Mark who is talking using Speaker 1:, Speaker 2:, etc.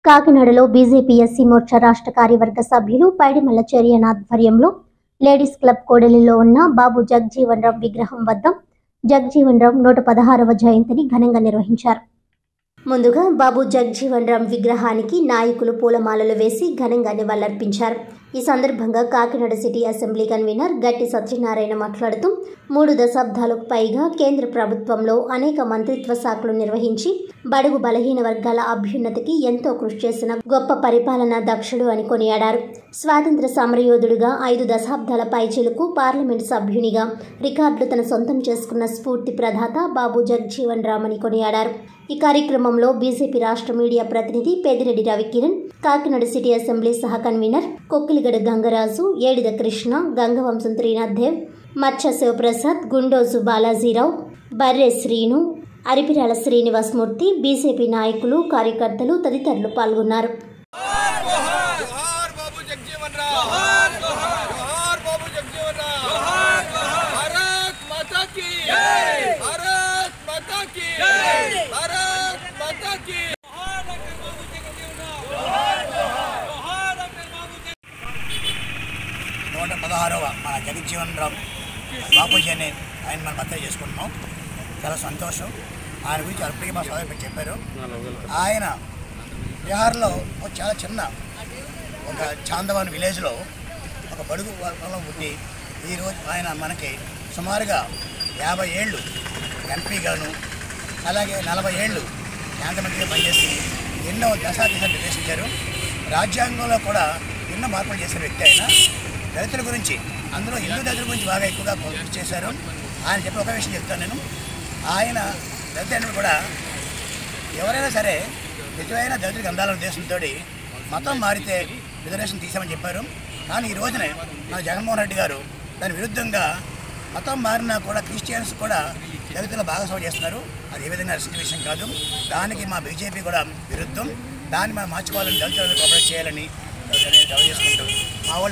Speaker 1: కాకినాడలో BJP SC Morcha రాష్ట్ర కార్యవర్గ సభ్యులు పైడిమల్ల చెరియన్ ఆధ్వర్యంలో లేడీస్ క్లబ్ కోడలిలో ఉన్న బాబు జగ్జీవన్ రామ్ విగ్రహం వద్ద జగ్జీవన్ రామ్ నూట పదహారవ జయంతిని ఘనంగా నిర్వహించారు ముందుగా బాబు జగ్జీవన్ రామ్ విగ్రహానికి నాయకులు పూలమాలలు వేసి ఘనంగా నివాళులర్పించారు ఈ సందర్భంగా కాకినాడ సిటీ అసెంబ్లీ కన్వీనర్ గట్టి సత్యనారాయణ మాట్లాడుతూ మూడు దశాబ్దాలకు పైగా కేంద్ర ప్రభుత్వంలో అనేక మంత్రిత్వ శాఖలు నిర్వహించి బడుగు బలహీన వర్గాల అభ్యున్నతికి ఎంతో కృషి చేసిన గొప్ప పరిపాలనా దక్షుడు అని కొనియాడారు స్వాతంత్ర సమరయోధుడిగా ఐదు దశాబ్దాల పైచిలకు పార్లమెంట్ సభ్యునిగా రికార్డులు తన సొంతం చేసుకున్న స్ఫూర్తి ప్రదాత బాబు జగ్జీవన్ రామ్ అని కొనియాడారు ఈ కార్యక్రమంలో బీజేపీ రాష్ట్ర మీడియా ప్రతినిధి పెదిరెడ్డి రవికిరణ్ కాకినాడ సిటీ అసెంబ్లీ సహ కన్వీనర్ కొక్కిలిగడ గంగరాజు ఏడిద కృష్ణ గంగవంశం త్రీనాథ్ దేవ్ మచ్చ శివప్రసాద్ గుండోజు బాలాజీరావు బర్రె శ్రీను అరిపిరాల శ్రీనివాసమూర్తి బీజేపీ నాయకులు కార్యకర్తలు తదితరులు పాల్గొన్నారు
Speaker 2: जोहार बाबू जगजीवन राम जोहार जोहार बाबू जगजीवन राम जोहार भारत माता की जय भारत माता की जय भारत माता की जोहार डॉक्टर बाबू जगजीवन राम जोहार जोहार डॉक्टर बाबू
Speaker 3: నూట పదహారవ మన జగజ్జీవన్ రామ్ బాపూజీ అని ఆయన మనం బర్త్డే చేసుకుంటున్నాం చాలా సంతోషం ఆయన గురించి అప్పటికి మా సోదరు చెప్పారు ఆయన బీహార్లో ఒక చాలా చిన్న ఒక చాందవాన్ విలేజ్లో ఒక బడుగు వర్గంలో పుట్టి ఈరోజు ఆయన మనకి సుమారుగా యాభై ఏళ్ళు ఎంపీగాను అలాగే నలభై ఏళ్ళు కేంద్ర మంత్రిగా పనిచేసి ఎన్నో దశాదిశాలు నిర్దేశించారు రాజ్యాంగంలో కూడా ఎన్నో మార్పులు చేసిన వ్యక్తి ఆయన దళితుల గురించి అందులో హిందూ దళితుల గురించి బాగా ఎక్కువగా కృషి చేశారు ఆయన చెప్పి ఒక విషయం చెప్తాను నేను ఆయన దళితులు కూడా ఎవరైనా సరే నిజమైన దళితులకు అందాలనే ఉద్దేశంతో మతం మారితే రిజర్వేషన్ తీసామని చెప్పారు కానీ ఈ రోజునే మన జగన్మోహన్ రెడ్డి గారు దాని విరుద్ధంగా మతం మారినా కూడా క్రిస్టియన్స్ కూడా దళితుల భాగస్వామ్యం చేస్తున్నారు అది ఏ విధంగా అసలు విషయం కాదు దానికి మా బీజేపీ కూడా విరుద్ధం దాన్ని మనం మార్చుకోవాలని దళితులను కోఆపరేట్ చేయాలని తెలియజేసుకుంటాం మా వాళ్ళు